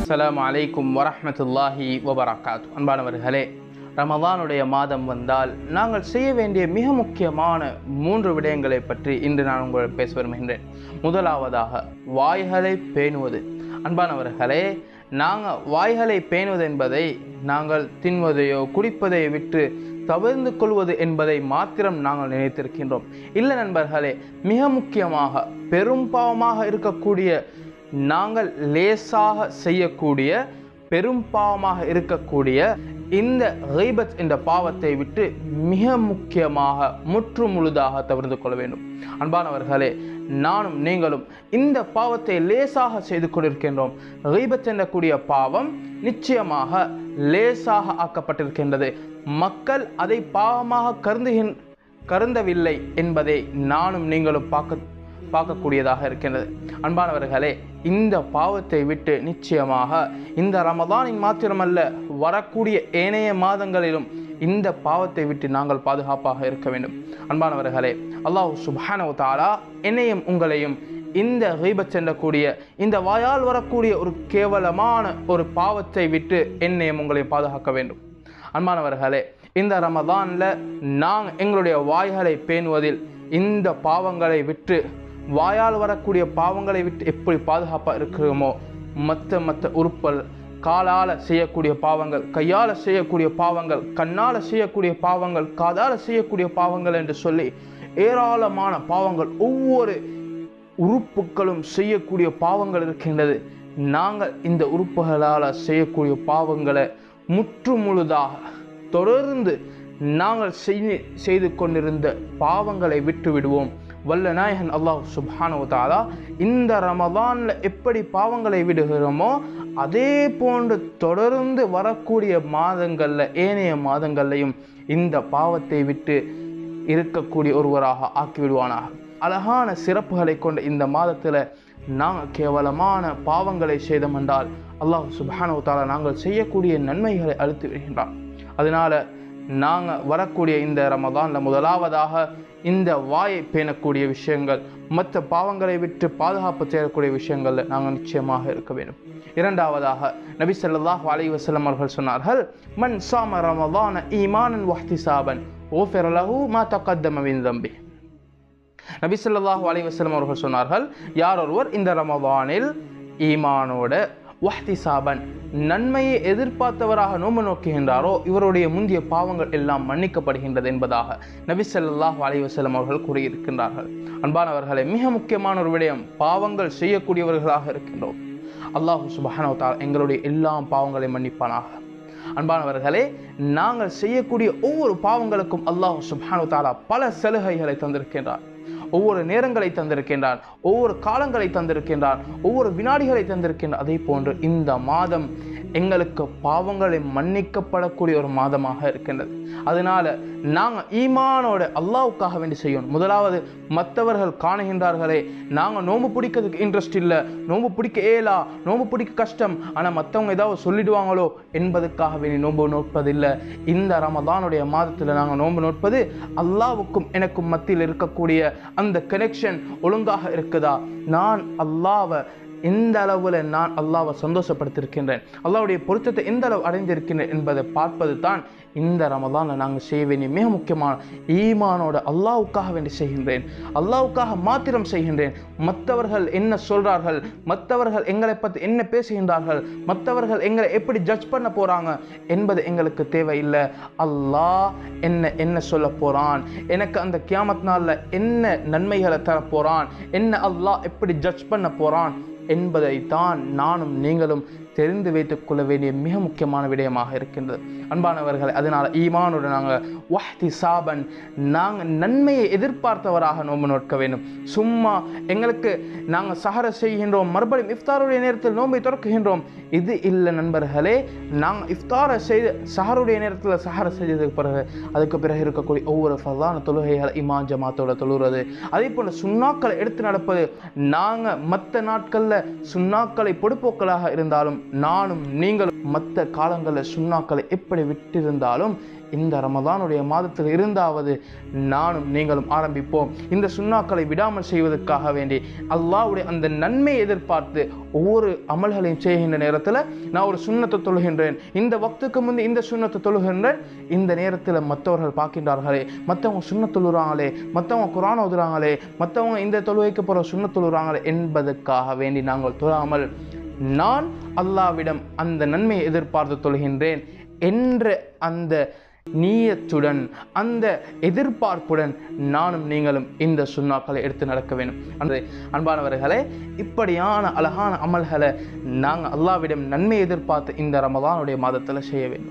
அஸ்ஸலாமு அலைக்கும் வரஹ்மத்துல்லாஹி வபரகாத்து அன்பானவர்களே ரமதானுடைய மாதம் வந்தால் நாங்கள் செய்ய வேண்டிய மிக முக்கியமான மூன்று விடயங்களை பற்றி இன்று நான் உங்களிடம் பேச விரும்புகின்றேன் முதலாவதாக வாய்களை பேணுவது அன்பானவர்களே நாங்கள் வாய்களை பேணுவது என்பதை நாங்கள் தின்வதையோ குடிப்பதையோ விட்டு தவிர்ந்து கொள்வது என்பதை மாத்திரம் நாங்கள் நினைத்திருக்கின்றோம் இல்லை நண்பர்களே மிக முக்கியமாக பெரும் பாவமாக இருக்கக்கூடிய நாங்கள் லேசாக செய்யக்கூடிய பெரும் பாவமாக இருக்கக்கூடிய இந்த கைபத் என்ற பாவத்தை விட்டு மிக முக்கியமாக முற்று முழுதாக தவிர்த்து கொள்ள வேண்டும் அன்பானவர்களே நானும் நீங்களும் இந்த பாவத்தை லேசாக செய்து கொண்டிருக்கின்றோம் கைபத் எண்ணக்கூடிய பாவம் நிச்சயமாக லேசாக ஆக்கப்பட்டிருக்கின்றது மக்கள் அதை பாவமாக கருந்துகின் கருந்தவில்லை என்பதை நானும் நீங்களும் பார்க்க பார்க்கக்கூடியதாக இருக்கின்றது அன்பானவர்களே இந்த பாவத்தை விட்டு நிச்சயமாக இந்த ரமதானின் மாத்திரமல்ல வரக்கூடிய ஏனைய மாதங்களிலும் இந்த பாவத்தை விட்டு நாங்கள் பாதுகாப்பாக இருக்க வேண்டும் அன்பானவர்களே அல்லாஹ் சுபானவ தாலா என்னையும் உங்களையும் இந்த ஹீபத் செல்லக்கூடிய இந்த வாயால் வரக்கூடிய ஒரு கேவலமான ஒரு பாவத்தை விட்டு என்னையும் உங்களையும் பாதுகாக்க வேண்டும் அன்பானவர்களே இந்த ரமதானில் நாங்கள் எங்களுடைய வாய்களை பேணுவதில் இந்த பாவங்களை விட்டு வாயால் வரக்கூடிய பாவங்களை விட்டு எப்படி பாதுகாப்பாக இருக்கிறோமோ மற்ற மற்ற உறுப்பல் காலால் செய்யக்கூடிய பாவங்கள் கையால் செய்யக்கூடிய பாவங்கள் கண்ணால் செய்யக்கூடிய பாவங்கள் காதால் செய்யக்கூடிய பாவங்கள் என்று சொல்லி ஏராளமான பாவங்கள் ஒவ்வொரு உறுப்புகளும் செய்யக்கூடிய பாவங்கள் இருக்கின்றது நாங்கள் இந்த உறுப்புகளால் செய்யக்கூடிய பாவங்களை முற்று முழுதாக தொடர்ந்து நாங்கள் செய்து செய்து கொண்டிருந்த பாவங்களை விட்டு விடுவோம் வல்ல நாயகன் அல்லாஹ் சுப்ஹானு தாலா இந்த ரமதானில் எப்படி பாவங்களை விடுகிறோமோ அதே போன்று தொடர்ந்து வரக்கூடிய மாதங்களில் ஏனைய மாதங்கள்லையும் இந்த பாவத்தை விட்டு இருக்கக்கூடிய ஒருவராக ஆக்கிவிடுவானாக அழகான சிறப்புகளை கொண்ட இந்த மாதத்தில் நாங்கள் கேவலமான பாவங்களை செய்தோம் என்றால் அல்லாஹ் சுப்ஹானு தாலா நாங்கள் செய்யக்கூடிய நன்மைகளை அழுத்தி விடுகின்றான் அதனால நாங்கள் வரக்கூடிய இந்த ரமதானில் முதலாவதாக இந்த வாயை பேணக்கூடிய விஷயங்கள் மற்ற பாவங்களை விட்டு பாதுகாப்பு செய்யக்கூடிய விஷயங்களில் நாங்கள் நிச்சயமாக இருக்க வேண்டும் இரண்டாவதாக நபி ஸல்லல்லாஹு அலைஹி வஸல்லம் அவர்கள் சொன்னார்கள் மன் சாம ரமதான ஈமானன் வஹ்திசாபன் ஓஃபிர லஹு மா தகத்தம மின் தம்பி நபி ஸல்லல்லாஹு அலைஹி வஸல்லம் அவர்கள் சொன்னார்கள் யார் ஒருவர் இந்த ரமதானில் ஈமானோட வஹ்திசாபன் நன்மையை எதிர்பார்த்தவராக நோம்பு நோக்குகின்றாரோ இவருடைய முந்திய பாவங்கள் எல்லாம் மன்னிக்கப்படுகின்றது என்பதாக நபி ஸல்லல்லாஹு அலைஹி வஸல்லம் அவர்கள் கூறியிருக்கின்றார்கள் அன்பானவர்களே மிக முக்கியமான ஒரு விடயம் பாவங்கள் செய்யக்கூடியவர்களாக இருக்கின்றோம் அல்லாஹு சுபஹானஹு வ தஆலா எங்களுடைய எல்லா பாவங்களையும் மன்னிப்பானாக அன்பானவர்களே நாங்கள் செய்யக்கூடிய ஒவ்வொரு பாவங்களுக்கும் அல்லாஹ் சுப்ஹானு தாலா பல சலுகைகளை தந்திருக்கின்றார் ஒவ்வொரு நேரங்களை தந்திருக்கின்றான் ஒவ்வொரு காலங்களை தந்திருக்கின்றான் ஒவ்வொரு வினாடிகளை தந்திருக்கின்றான் அதே போன்று இந்த மாதம் எங்களுக்கு பாவங்களை மன்னிக்கப்படக்கூடிய ஒரு மாதமாக இருக்கின்றது அதனால நாங்கள் ஈமானோட அல்லாவுக்காக வேண்டி செய்யணும் முதலாவது மற்றவர்கள் காணுகின்றார்களே நாங்கள் நோம்பு பிடிக்கிறதுக்கு இன்ட்ரெஸ்ட் இல்லை நோம்பு பிடிக்க ஏலா நோம்பு பிடிக்க கஷ்டம் ஆனால் மற்றவங்க ஏதாவது சொல்லிடுவாங்களோ என்பதற்காக வேண்டி நோன்பு நோட்பதில்லை இந்த ரமதானுடைய மாதத்தில் நாங்கள் நோன்பு நோட்பது அல்லாவுக்கும் எனக்கும் மத்தியில் இருக்கக்கூடிய அந்த கனெக்ஷன் ஒழுங்காக இருக்குதா நான் அல்லாவை எந்த அளவில் நான் அல்லாவை சந்தோஷப்படுத்தியிருக்கின்றேன் அல்லாவுடைய பொருத்தத்தை எந்த அளவு அடைந்திருக்கின்றேன் என்பதை பார்ப்பது தான் இந்த ரமதானில் நாங்கள் செய்ய வேண்டிய மிக முக்கியமான ஈமானோட அல்லாவுக்காக வேண்டி செய்கின்றேன் அல்லாவுக்காக மாத்திரம் செய்கின்றேன் மற்றவர்கள் என்ன சொல்கிறார்கள் மற்றவர்கள் எங்களை பற்றி என்ன பேசுகின்றார்கள் மற்றவர்கள் எங்களை எப்படி ஜட்ஜ் பண்ண போகிறாங்க என்பது எங்களுக்கு தேவையில்லை அல்லாஹ் என்ன என்ன சொல்ல போகிறான் எனக்கு அந்த கியாமத் நாளில் என்ன நன்மைகளை தரப்போகிறான் என்ன அல்லாஹ் எப்படி ஜட்ஜ் பண்ண போகிறான் என்பதை தான் நானும் நீங்களும் தெரிந்து வைத்துக் கொள்ள வேண்டிய மிக முக்கியமான விடயமாக இருக்கின்றது அன்பானவர்கள் அதனால் ஈமானுடன் நாங்கள் வஹ்தி சாபன் நாங்கள் நன்மையை எதிர்பார்த்தவராக நோன்பு நோட்க வேண்டும் சும்மா எங்களுக்கு நாங்கள் சஹர செய்கின்றோம் மறுபடியும் இஃப்தாருடைய நேரத்தில் நோன்பை திறக்குகின்றோம் இது இல்லை நண்பர்களே நாங்கள் இஃப்தாரை செய்து சஹருடைய நேரத்தில் சஹர செய்ததுக்கு பிறகு அதுக்கு பிறகு இருக்கக்கூடிய ஒவ்வொரு ஃபர்தான தொழுகைகள் இமான் ஜமாத்தோட தொழுகிறது அதே போல் சுண்ணாக்களை எடுத்து நடப்பது நாங்கள் மற்ற நாட்களில் சுண்ணாக்களை பொடுப்போக்களாக இருந்தாலும் நானும் நீங்களும் மற்ற காலங்களில் சுண்ணாக்களை எப்படி விட்டிருந்தாலும் இந்த ரமதானுடைய மாதத்தில் இருந்தாவது நானும் நீங்களும் ஆரம்பிப்போம் இந்த சுண்ணாக்களை விடாமல் செய்வதற்காக வேண்டி அல்லாஹ்வுடைய அந்த நன்மையை எதிர்பார்த்து ஒவ்வொரு அமல்களையும் செய்கின்ற நேரத்தில் நான் ஒரு சுண்ணத்தை தொழுகின்றேன் இந்த வக்துக்கு முந்தி இந்த சுண்ணத்தை தொழுகின்றேன் இந்த நேரத்தில் மற்றவர்கள் பார்க்கின்றார்களே மற்றவங்க சுண்ண தொழுறாங்களே மற்றவங்க குரான் ஓதுறாங்களே மற்றவங்க இந்த தொழுகைக்கு போகிற சுண்ண தொழுறாங்களே என்பதற்காக வேண்டி நாங்கள் தொழாமல் நான் அல்லாவிடம் அந்த நன்மையை எதிர்பார்த்து தொழுகின்றேன் என்ற அந்த நீயத்துடன் அந்த எதிர்பார்ப்புடன் நானும் நீங்களும் இந்த சுண்ணாக்களை எடுத்து நடக்க வேண்டும் அன்று அன்பானவர்களே இப்படியான அழகான அமல்களை நாங்கள் அல்லாவிடம் நன்மை எதிர்பார்த்து இந்த ரமதானுடைய மாதத்தில் செய்ய வேண்டும்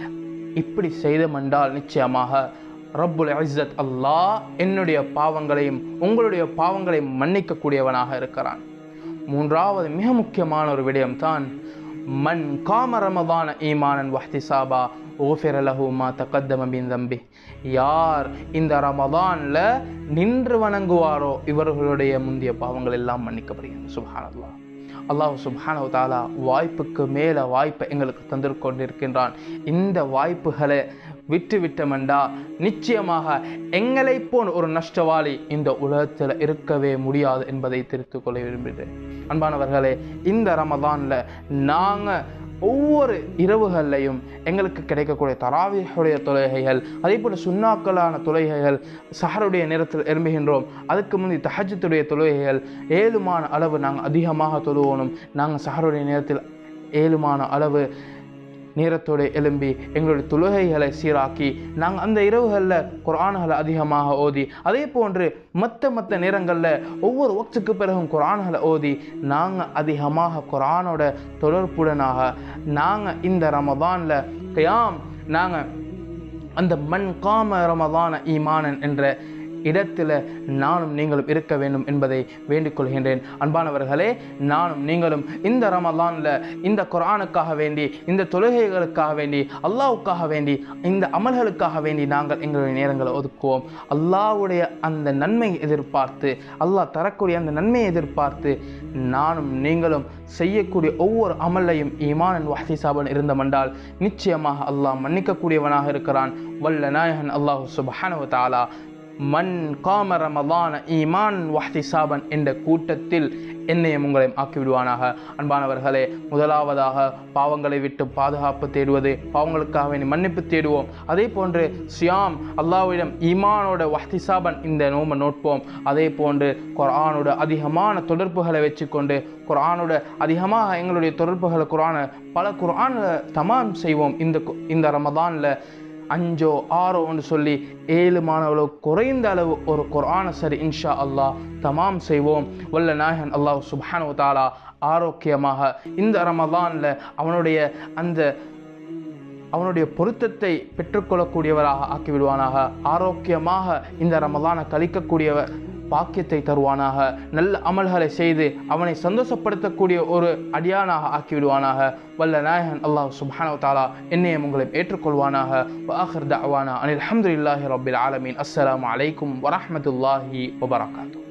இப்படி செய்தமென்றால் நிச்சயமாக ரப்புல் இஸ்ஸத் அல்லாஹ் என்னுடைய பாவங்களையும் உங்களுடைய பாவங்களையும் மன்னிக்கக்கூடியவனாக இருக்கிறான் மூன்றாவது மிக முக்கியமான ஒரு விடயம்தான் மன் காம ரமதான ஈமானன் வஹ்திசாபா ஓஃபிர லஹு மா தகத்தம பின் தம்பி யார் இந்த ரமதான்ல நின்று வணங்குவாரோ இவர்களுடைய முந்தைய பாவங்கள் எல்லாம் மன்னிக்கப்படுகிறது சுபஹானல்லாஹ் அல்லாஹ் சுப்ஹானஹு தாலா வாய்ப்புக்கு மேலே வாய்ப்பை எங்களுக்கு தந்து கொண்டிருக்கின்றான் இந்த வாய்ப்புகளை விட்டு விட்டமெண்டா நிச்சயமாக எங்களை போன்ற ஒரு நஷ்டவாளி இந்த உலகத்தில் இருக்கவே முடியாது என்பதை தெரிவித்துக் கொள்ள விரும்புகிறேன் அன்பானவர்களே இந்த ரமதானில் நாங்கள் ஒவ்வொரு இரவுகள்லையும் எங்களுக்கு கிடைக்கக்கூடிய தராவியுடைய தொழுகைகள் அதே போல் சுண்ணாக்களான தொழுகைகள் சஹருடைய நேரத்தில் எழும்புகின்றோம் அதுக்கு முந்தி தஹஜத்துடைய தொழுகைகள் ஏழுமான அளவு நாங்கள் அதிகமாக தொழுவோனும் நாங்கள் சஹருடைய நேரத்தில் ஏழுமான அளவு நேரத்தோடு எழும்பி எங்களுடைய தொழுகைகளை சீராக்கி நாங்கள் அந்த இரவுகளில் குரான்களை அதிகமாக ஓதி அதே போன்று மற்ற மற்ற நேரங்களில் ஒவ்வொரு வக்துக்கு பிறகும் குரான்களை ஓதி நாங்கள் அதிகமாக குரானோட தொடர்புடனாக நாங்கள் இந்த ரமதானில் கியாம் நாங்கள் அந்த மண் காம ரமதான ஈமானன் என்ற இடத்துல நானும் நீங்களும் இருக்க வேண்டும் என்பதை வேண்டிக் கொள்கின்றேன் அன்பானவர்களே நானும் நீங்களும் இந்த ரமலானில் இந்த குரானுக்காக வேண்டி இந்த தொழுகைகளுக்காக வேண்டி அல்லாவுக்காக வேண்டி இந்த அமல்களுக்காக வேண்டி நாங்கள் எங்களுடைய நேரங்களை ஒதுக்குவோம் அல்லாவுடைய அந்த நன்மையை எதிர்பார்த்து அல்லாஹ் தரக்கூடிய அந்த நன்மையை எதிர்பார்த்து நானும் நீங்களும் செய்யக்கூடிய ஒவ்வொரு அமல்லையும் ஈமான் வஹதிசாபன் இருந்தமென்றால் நிச்சயமாக அல்லாஹ் மன்னிக்கக்கூடியவனாக இருக்கிறான் வல்ல நாயகன் அல்லாஹு சுபஹானு தாலா மன் காம ரமதான ஈமான் வஹ்திசாபன் என்ற கூட்டத்தில் என்னையும் உங்களையும் ஆக்கிவிடுவானாக அன்பானவர்களே முதலாவதாக பாவங்களை விட்டு பாதுகாப்பு தேடுவது பாவங்களுக்காக வேண்டி மன்னிப்பு தேடுவோம் அதே போன்று சியாம் அல்லாஹ்விடம் ஈமானோட வஹ்திசாபன் இந்த நோமை நோட்போம் அதே போன்று குர்ஆனோட அதிகமான தொடர்புகளை வச்சுக்கொண்டு குர்ஆனோட அதிகமாக எங்களுடைய தொடர்புகளை குர்ஆனை பல குர்ஆனை தமாம் செய்வோம் இந்த கு- இந்த ரமதானில் அஞ்சோ ஆறோ என்று சொல்லி ஏழு மாணவர்களோ குறைந்த அளவு ஒரு குர்ஆனை சரி இன்ஷா அல்லாஹ் தமாம் செய்வோம் வல்ல நாயகன் அல்லாஹ் சுப்ஹானு தாலா ஆரோக்கியமாக இந்த ரமதானில் அவனுடைய அந்த அவனுடைய பொருத்தத்தை பெற்றுக்கொள்ளக்கூடியவராக ஆக்கிவிடுவானாக ஆரோக்கியமாக இந்த ரமலானை கழிக்கக்கூடியவர் பாக்கியத்தை தருவானாக நல்ல அமல்களை செய்து அவனை சந்தோஷப்படுத்தக்கூடிய ஒரு அடியானாக ஆக்கிவிடுவானாக வல்ல நாயகன் அல்லாஹ் சுப்ஹானஹு தாலா என்னையும் உங்களையும் ஏற்றுக்கொள்வானாக வாஹர் தஅவானா அனில் அல்ஹம்துலில்லாஹி ரப்பில் ஆலமீன் அஸ்ஸலாமு அலைக்கும் வரஹ்மத்துல்லாஹி வபரகாத்துஹு